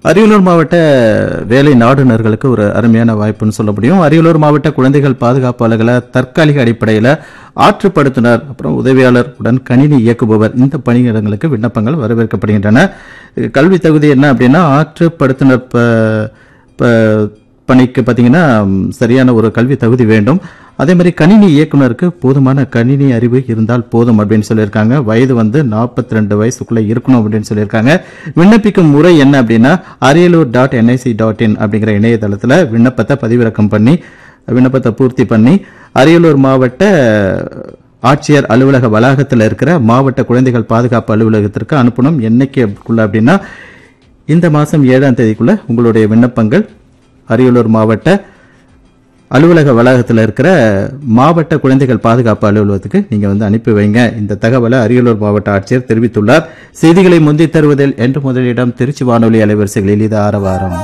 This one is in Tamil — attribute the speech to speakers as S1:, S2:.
S1: அரியலூர் மாவட்ட வேலை நாடுனர்களுக்கு ஒரு அருமையான வாய்ப்புன்னு சொல்ல முடியும் அரியலூர் மாவட்ட குழந்தைகள் பாதுகாப்பு அலுவலக தற்காலிக அடிப்படையில் ஆற்றுப்படுத்துனர் அப்புறம் உதவியாளர் உடன் கணினி இயக்குபவர் இந்த பணியிடங்களுக்கு விண்ணப்பங்கள் வரவேற்கப்படுகின்றன கல்வி தகுதி என்ன அப்படின்னா ஆற்றுப்படுத்துனர் ப- ப- பணிக்கு பார்த்தீங்கன்னா ம், சரியான ஒரு கல்வி தகுதி வேண்டும் அதே மாதிரி கணினி இயக்குனருக்கு போதுமான கணினி அறிவு இருந்தால் போதும் அப்படின்னு சொல்லியிருக்காங்க வயது வந்து 42 ரெண்டு வயசுக்குள்ள இருக்கணும் அப்படின்னு சொல்லியிருக்காங்க விண்ணப்பிக்கும் முறை என்ன அப்படின்னா Ariyalur dot NIC dot in அப்படிங்கிற இணையதளத்தில் விண்ணப்பத்தை பதிவிறக்கம் பண்ணி விண்ணப்பத்தை பூர்த்தி பண்ணி அரியலூர் மாவட்ட ஆட்சியர் அலுவலக வளாகத்தில் இருக்கிற மாவட்ட குழந்தைகள் பாதுகாப்பு அலுவலகத்திற்கு அனுப்பணும் என்னைக்குள்ள அப்படின்னா இந்த மாதம் ஏழாம் தேதிக்குள்ள உங்களுடைய விண்ணப்பங்கள் அரியலூர் மாவட்ட அலுவலக வளாகத்தில் இருக்கிற மாவட்ட குழந்தைகள் பாதுகாப்பு அலுவலகத்துக்கு நீங்க வந்து அனுப்பி வைங்க இந்த தகவலை அரியலூர் மாவட்ட ஆட்சியர் தெரிவித்துள்ளார் செய்திகளை முந்தித் தருவதில் என்று முதலிடம் திருச்சி வானொலி அலைவரிசைகளில் இது ஆரவாரம்